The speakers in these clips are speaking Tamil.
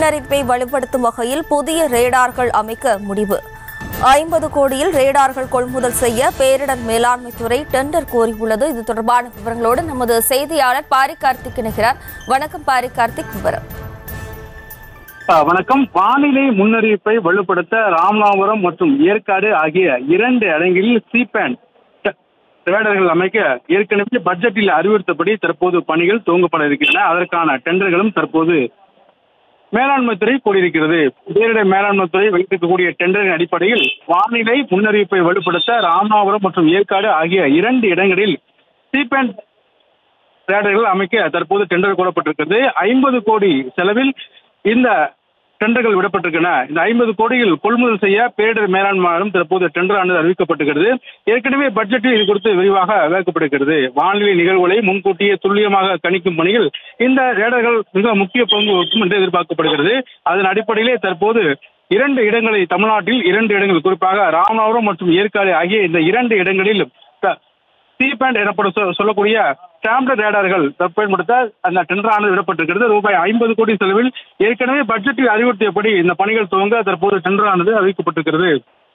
முன்னறிவிப்பை வலுப்படுத்தும் வகையில் புதிய ரேடார்கள் அமைக்க முடிவு ஐம்பது கோடியில் ரேடார்கள் கொள்முதல் செய்ய பேரிடர் மேலாண்மை துறை டெண்டர் கோரியுள்ளது இது தொடர்பான விவரங்களோடு நமது செய்தியாளர் பாரி கார்த்திக் இணைகிறார் வணக்கம் பாரி கார்த்திக் விவரம் ஆ, வணக்கம் வானிலை முன்னறிவிப்பை வலுப்படுத்த ராமநாதபுரம் மற்றும் ஏற்காடு ஆகிய இரண்டு இடங்களில் சீபேன் ரேடர்கள் அமைக்க ஏற்கனவே பட்ஜெட்டில் அறிவுறுத்தபடி தற்போது பணிகள் துவங்கப்பட இருக்கின்றன அதற்கான டெண்டர்களும் தற்போது மேலாண்மை துறை கூறியிருக்கிறது பேரிடர் மேலாண்மை துறை வைத்திருக்கக்கூடிய டெண்டரின் அடிப்படையில் வானிலை முன்னறிவிப்பை வலுப்படுத்த ராமநாதபுரம் மற்றும் ஏற்காடு ஆகிய இரண்டு இடங்களில் சீபேன் ரேடர்கள் அமைக்க தற்போது டெண்டர் கூடப்பட்டிருக்கிறது ஐம்பது கோடி செலவில் இந்த டெண்டர்கள் விடப்பட்டிருக்கின்றன இந்த ஐம்பது கோடியில் கொள்முதல் செய்ய பேரிடர் மேலாண்மையாளரும் தற்போது டெண்டர் ஆனது அறிவிக்கப்பட்டிருக்கிறது ஏற்கனவே பட்ஜெட்டில் இது குறித்து விரிவாக விளக்கப்படுகிறது வானிலை நிகழ்வுகளை முன்கூட்டியே துல்லியமாக கணிக்கும் பணியில் இந்த ரேடர்கள் மிக முக்கிய பங்கு வகிக்கும் என்று எதிர்பார்க்கப்படுகிறது அதன் அடிப்படையிலே தற்போது இரண்டு இடங்களை தமிழ்நாட்டில் இரண்டு இடங்கள் குறிப்பாக ராமநாதபுரம் மற்றும் ஏற்காடு ஆகிய இந்த இரண்டு இடங்களில் த- சி பேண்ட் எனப்படும் சொ- சொல்லக்கூடிய ஸ்டாம்ப்டு ரேடார்கள் பயன்படுத்த அந்த டெண்டர் ஆனது விடப்பட்டிருக்கிறது ரூபாய் ஐம்பது கோடி செலவில் ஏற்கனவே பட்ஜெட்டில் அறிவுறுத்தியபடி இந்த பணிகள் துவங்க தற்போது டெண்டர் ஆனது அறிவிக்கப்பட்டிருக்கிறது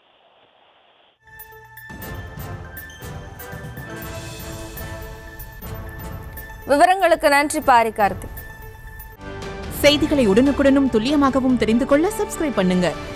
விவரங்களுக்கு நன்றி பாரி கார்த்திக் செய்திகளை உடனுக்குடனும் துல்லியமாகவும் தெரிந்து கொள்ள சப்ஸ்கிரைப் பண்ணுங்க